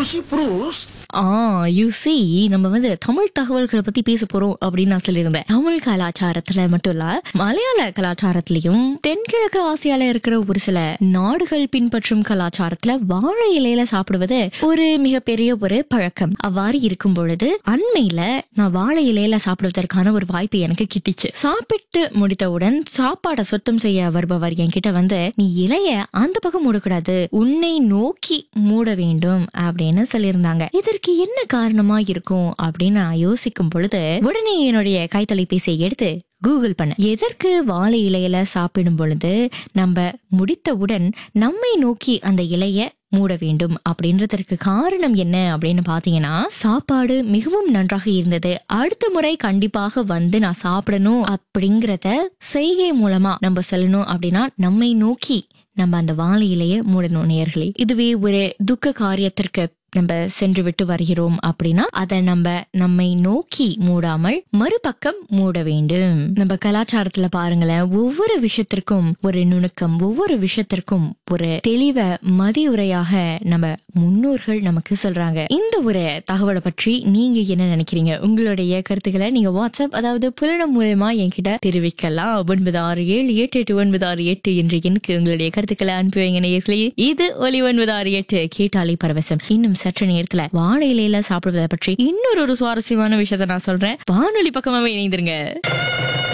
Sushi Purus? Ah you see நம்ம வந்து தமிழ் தகவல்களை பத்தி பேச போறோம் அப்படின்னு நான் சொல்லியிருந்தேன் தமிழ் கலாச்சாரத்துல மட்டும் இல்ல மலையாள கலாச்சாரத்திலையும் தென்கிழக்கு ஆசியால இருக்கிற ஒரு சில நாடுகள் பின்பற்றும் கலாச்சாரத்துல வாழை இலையில சாப்பிடுவது ஒரு மிகப்பெரிய ஒரு பழக்கம் அவ்வாறு இருக்கும் பொழுது அண்மையில நான் வாழை இலையில சாப்பிடுவதற்கான ஒரு வாய்ப்பு எனக்கு கிட்டிச்சு சாப்பிட்டு முடித்தவுடன் சாப்பாடை சுத்தம் செய்ய வருபவர் என்கிட்ட வந்து நீ இலைய அந்த பக்கம் மூடக்கூடாது உன்னை நோக்கி மூட வேண்டும் அப்படின்னு சொல்லியிருந்தாங்க இதற்கு என்ன காரணமா இருக்கும் அப்படின்னு நான் யோசிக்கும் பொழுது உடனே என்னுடைய கைத்தொலைபேசியை எடுத்து கூகுள் பண்ண எதற்கு வாழை இலையில சாப்பிடும் பொழுது நம்ம முடித்தவுடன் நம்மை நோக்கி அந்த இலைய மூட வேண்டும் அப்படின்றதற்கு காரணம் என்ன அப்படின்னு பாத்தீங்கன்னா சாப்பாடு மிகவும் நன்றாக இருந்தது அடுத்த முறை கண்டிப்பாக வந்து நான் சாப்பிடணும் அப்படிங்கறத செய்கை மூலமா நம்ம சொல்லணும் அப்படின்னா நம்மை நோக்கி நம்ம அந்த வாழை இலைய மூடணும் நேர்களே இதுவே ஒரு துக்க காரியத்திற்கு நம்ம சென்று விட்டு வருகிறோம் அப்படின்னா அதை நம்ம நம்மை நோக்கி மூடாமல் மறுபக்கம் மூட வேண்டும் நம்ம கலாச்சாரத்துல பாருங்களேன் ஒவ்வொரு விஷயத்திற்கும் ஒரு நுணுக்கம் ஒவ்வொரு விஷயத்திற்கும் ஒரு தெளிவ மதியுரையாக நம்ம முன்னோர்கள் நமக்கு சொல்றாங்க இந்த ஒரு தகவலை பற்றி நீங்க என்ன நினைக்கிறீங்க உங்களுடைய கருத்துக்களை நீங்க வாட்ஸ்அப் அதாவது புலனம் மூலயமா என்கிட்ட தெரிவிக்கலாம் ஒன்பது ஆறு ஏழு எட்டு எட்டு ஒன்பது ஆறு எட்டு என்ற எண்ணுக்கு உங்களுடைய கருத்துக்களை அனுப்பி வைங்க நேயர்களே இது ஒலி ஒன்பது ஆறு எட்டு கேட்டாலே பரவசம் இன்னும் சற்று நேரத்துல வாழை இலையில சாப்பிடுவதை பற்றி இன்னொரு ஒரு சுவாரஸ்யமான விஷயத்த நான் சொல்றேன் வானொலி பக்கமாவே இணைந்திருங்க